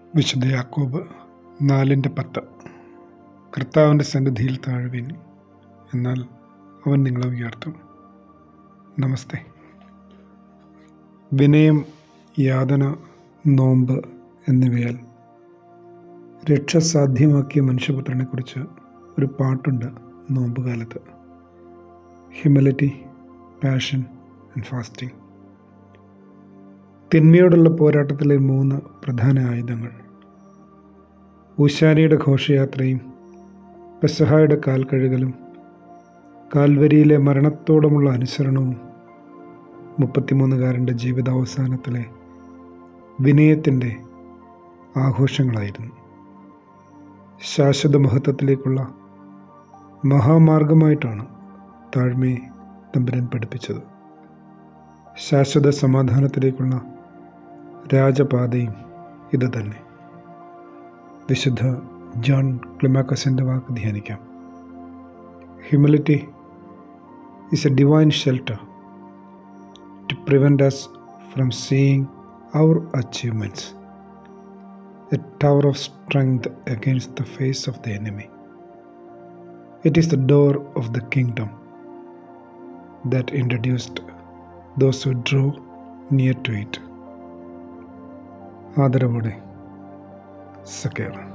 വിശുദ്ധ യാക്കോബ് നാലിൻ്റെ പത്ത് കർത്താവിൻ്റെ സന്നിധിയിൽ താഴുവിൻ എന്നാൽ അവൻ നിങ്ങളെ ഉയർത്തും നമസ്തേ വിനയം യാതന നോമ്പ് എന്നിവയാൽ രക്ഷ സാധ്യമാക്കിയ മനുഷ്യപുത്രനെക്കുറിച്ച് ഒരു പാട്ടുണ്ട് നോമ്പ് കാലത്ത് ഹ്യൂമിലിറ്റി പാഷൻ ആൻഡ് ഫാസ്റ്റിംഗ് തിന്മയോടുള്ള പോരാട്ടത്തിലെ മൂന്ന് പ്രധാന ആയുധങ്ങൾ ഊശാനിയുടെ ഘോഷയാത്രയും പെസഹായുടെ കാൽ കഴുകലും കാൽവരിയിലെ മരണത്തോടുമുള്ള അനുസരണവും മുപ്പത്തിമൂന്നുകാരൻ്റെ ജീവിതാവസാനത്തിലെ വിനയത്തിൻ്റെ ആഘോഷങ്ങളായിരുന്നു ശാശ്വത മഹത്വത്തിലേക്കുള്ള മഹാമാർഗമായിട്ടാണ് താഴ്മയെ തമ്പുരാൻ പഠിപ്പിച്ചത് ശാശ്വത സമാധാനത്തിലേക്കുള്ള രാജപാതയും ഇത് തന്നെ വിശുദ്ധ ജോൺ ക്ലിമാക്കസിൻ്റെ വാക്ക് ധ്യാനിക്കാം humility is a divine shelter to prevent us from seeing our achievements a tower of strength against the face of the enemy it is the door of the kingdom that introduced those who drew near to it. ആദരവോടെ സക്കേറ